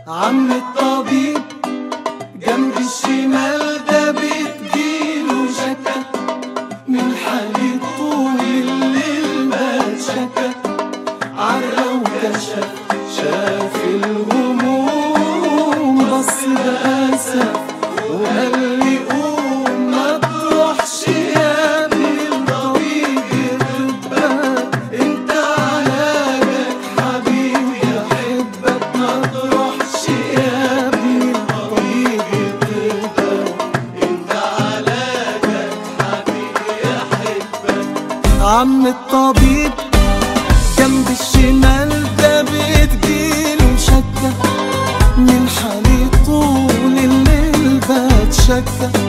عم الطبيب جنب الشمال ده بتجيله شكا من حالي طول الليل بتشكى عرى وكشف شاف الهموم بص بأسف وقال لي قوم ما تروحش يا ابني الطبيب يطبك انت علاجك حبيبي يحبك ما تروحش يا ابني الطبيب يطبك انت علاجك حبيبي يحبك عم الطبيب جنب الشمال ده بتجيله شكة من حالي طول الليل بتشكى